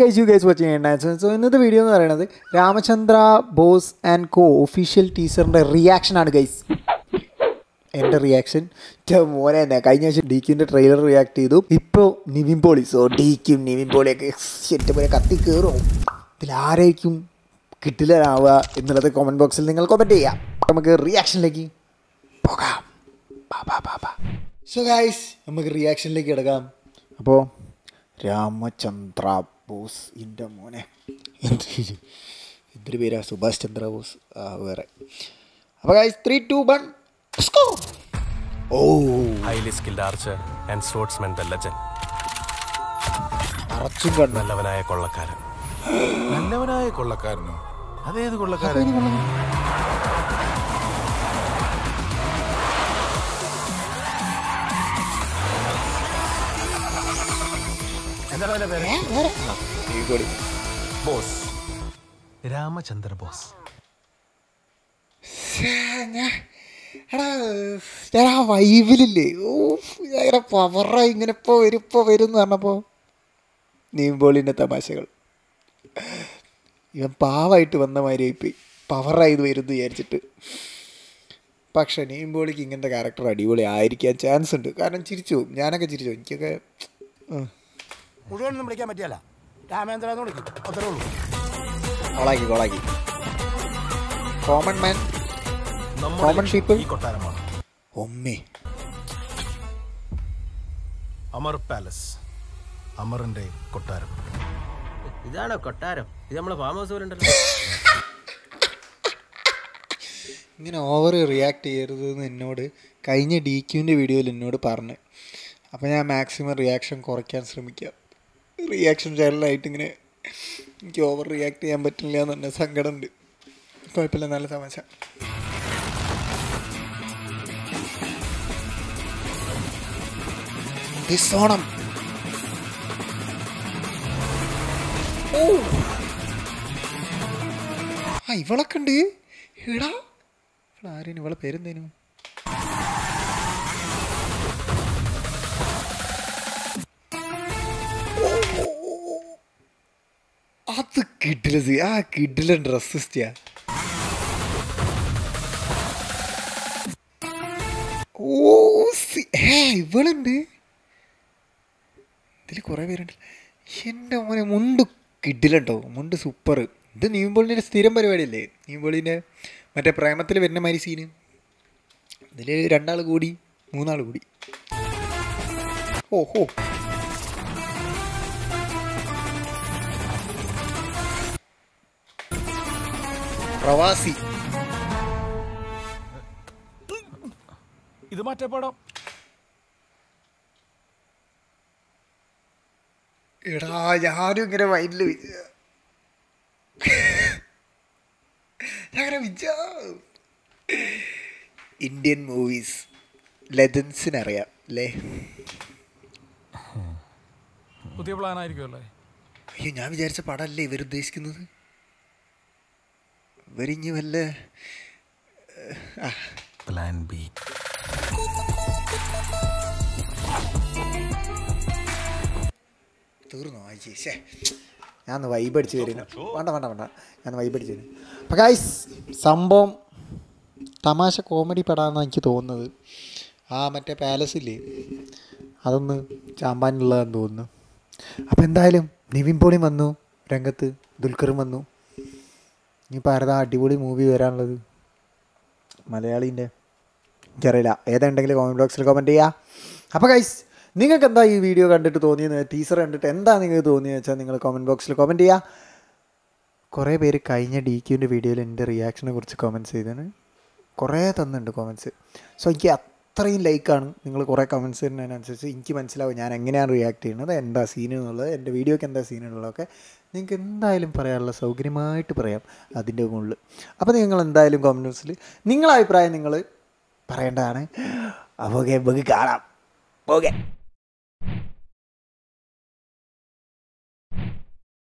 Guys you guys watching ഉണ്ടായിരുന്നു so ഇന്നത്തെ video എന്ന് പറയുന്നത് Ramachandra Boss and co official ടീച്ചറിൻ്റെ റിയാക്ഷനാണ് ഗൈസ് എൻ്റെ റിയാക്ഷൻ മോനെ തന്നെ കഴിഞ്ഞ ആഴ്ച ഡി ക്യൂൻ്റെ ട്രെയിലർ റിയാക്ട് ചെയ്തു ഇപ്പോൾ Nivin Pauly so D Q Nivin പോളിയൊക്കെ എൻ്റെ പോലെ കത്തി കയറും ഇതിലാരായിരിക്കും കിട്ടില്ലാവുക എന്നുള്ളത് കോമൻറ്റ് ബോക്സിൽ നിങ്ങൾ കമൻറ്റ് ചെയ്യാം നമുക്ക് റിയാക്ഷനിലേക്ക് പോകാം സോ ഗൈസ് നമുക്ക് റിയാക്ഷനിലേക്ക് കിടക്കാം അപ്പോൾ രാമചന്ദ്ര ബോസ് എൻ്റെ മോനെ എന്ത് എന്തൊരു പേരാ സുഭാഷ് ചന്ദ്ര ബോസ് ആ വേറെ അപ്പോൾ guys three two one oh highly skilled archer and swordsman the legend അറച്ചും കണ്ണു നല്ലവനായ കൊള്ളക്കാരൻ നല്ലവനായ കൊള്ളക്കാരനോ അതേത് കൊള്ളക്കാരൻ എന്താണ് അവന്റെ പേര് ബോസ് രാമചന്ദ്ര ബോസ് എടാ ഞാൻ ആ വൈബിലില്ലേ ഓ ഭയങ്കര പവറായി ഇങ്ങനെ ഇപ്പോൾ വരും ഇപ്പോൾ വരും എന്ന് പറഞ്ഞപ്പോൾ നീമ്പോളിൻ്റെ തമാശകൾ ഇവൻ പാവായിട്ട് വന്ന മാതിരിയായിപ്പോയി പവറായത് വരുന്നു വിചാരിച്ചിട്ട് പക്ഷേ നീമ്പോളിക്ക് ഇങ്ങനത്തെ ക്യാരക്ടർ അടിപൊളി ആയിരിക്കാൻ ചാൻസ് ഉണ്ട് കാരണം ചിരിച്ചു പോകും ഞാനൊക്കെ ചിരിച്ചു പോകും. എനിക്കൊക്കെ ഉം, മുഴുവനൊന്നും വിളിക്കാൻ പറ്റിയല്ല രാമേന്ദ്ര എന്ന് വിളിക്കും അത്രേ ഉള്ളൂ കൊളാക്കി കൊളാക്കി കോമൺ മാൻ നമ്മുടെ Common ലക്ഷ്യം people? ഈ കൊട്ടാരമാണ് ഒമ്മേ അമർ പാലസ് അമറിന്റെ കൊട്ടാരം ഇതാണോ കൊട്ടാരം ഇത് നമ്മളെ ഫാം ഹൗസ് പോലെ ഉണ്ടല്ലോ ഇങ്ങനെ ഓവർ റിയാക്ട് ചെയ്യരുത് എന്ന് എന്നോട് കഴിഞ്ഞ ഡി ക്യൂവിൻ്റെ വീഡിയോയിൽ എന്നോട് പറഞ്ഞു അപ്പോൾ ഞാൻ മാക്സിമം റിയാക്ഷൻ കുറയ്ക്കാൻ ശ്രമിക്കാം റിയാക്ഷൻ ചാനലായിട്ട് ഇങ്ങനെ എനിക്ക് ഓവർ റിയാക്ട് ചെയ്യാൻ പറ്റില്ല എന്ന് തന്നെ സങ്കടമുണ്ട് കുഴപ്പമില്ല നല്ല തമാശ ഡിസോണം ഓ ആ ഇവളൊക്കെ ഉണ്ട് എടാ ഇവളാരേനു ഇവളെ പേരെന്തേനു അത് കിഡിലത് ആ കിഡിലൻ ഡ്രസ്സിസ്റ്റിയാ ഓ സി ഏ ഇവളുണ്ട് ഇതിൽ കുറേ പേരുണ്ട് എൻ്റെ മോനെ മുണ്ട് കിഡിലുണ്ടോ മുണ്ട് സൂപ്പർ ഇത് നീമ്പോളിൻ്റെ സ്ഥിരം പരിപാടിയല്ലേ നീമ്പോളിൻ്റെ മറ്റേ പ്രേമത്തിൽ വരുന്ന മാതിരി സീന് ഇതിൽ രണ്ടാൾ കൂടി മൂന്നാൾ കൂടി ഓ ഹോ പ്രവാസി ഇത് മറ്റേ പടം എടാ ഞാനും ഇങ്ങനെ മൈൻഡിൽ ഞാൻ വിച ഇന്ത്യൻ മൂവീസ് ലെജൻസിനറിയാം അല്ലേ പുതിയ പ്ലാൻ ആയിരിക്കുമല്ലേ അയ്യോ ഞാൻ വിചാരിച്ച പടമല്ലേ ഇവർ ഉദ്ദേശിക്കുന്നത് ഇവരിഞ്ഞ് വല്ല പ്ലാൻ ബി തീർന്നോ ആയിച്ചേ ശേ ഞാൻ വൈബ് അടിച്ച് തരുന്നു വേണ്ട വേണ്ട വേണ്ട ഞാൻ വൈബ് അടിച്ച് തരുന്നു അപ്പം ഗൈസ് സംഭവം തമാശ കോമഡി പടാന്നാണ് എനിക്ക് തോന്നുന്നത് ആ മറ്റേ പാലസ് ഇല്ലേ അതൊന്ന് ചാമ്പാനുള്ളതാന്ന് തോന്നുന്നു അപ്പോൾ എന്തായാലും നിവിൻ പോളിയും വന്നു രംഗത്ത് ദുൽഖറും വന്നു ഇനിയിപ്പോൾ ആരതാ അടിപൊളി മൂവി വരാനുള്ളത് മലയാളീൻ്റെ എനിക്കറിയില്ല ഏതുണ്ടെങ്കിലും കോമൻറ്റ് ബോക്സിൽ കമൻറ്റ് ചെയ്യുക അപ്പോൾ ഗൈസ് നിങ്ങൾക്ക് എന്താ ഈ വീഡിയോ കണ്ടിട്ട് തോന്നിയെന്ന് ടീസർ കണ്ടിട്ട് എന്താ നിങ്ങൾക്ക് തോന്നിയെന്ന് വെച്ചാൽ നിങ്ങൾ കമൻറ്റ് ബോക്സിൽ കമൻറ്റ് ചെയ്യുക കുറേ പേര് കഴിഞ്ഞ ഡി ക്യൂൻ്റെ വീഡിയോയിൽ എൻ്റെ റിയാക്ഷനെ കുറിച്ച് കമൻറ്റ്സ് ചെയ്തതാണ് കുറേ തന്നിട്ടുണ്ട് കമൻറ്റ്സ് സോ എനിക്ക് അത്രയും ലൈക്കാണ് നിങ്ങൾ കുറേ കമൻറ്റ്സ് തരുന്നതിനനുസരിച്ച് എനിക്ക് മനസ്സിലാവും ഞാൻ എങ്ങനെയാണ് റിയാക്ട് ചെയ്യുന്നത് എന്താ സീൻ എന്നുള്ളത് എൻ്റെ വീഡിയോക്ക് എന്താ സീൻ എന്നുള്ളതൊക്കെ നിങ്ങൾക്ക് എന്തായാലും പറയാനുള്ള സൗകര്യമായിട്ട് പറയാം അതിൻ്റെ മുകളിൽ അപ്പോൾ നിങ്ങൾ എന്തായാലും കമൻറ്റ് ബോക്സിൽ നിങ്ങളെ അഭിപ്രായം നിങ്ങൾ പറയേണ്ടതാണ് അപ്പോൾ ഓക്കെ നമുക്ക് കാണാം ഓക്കെ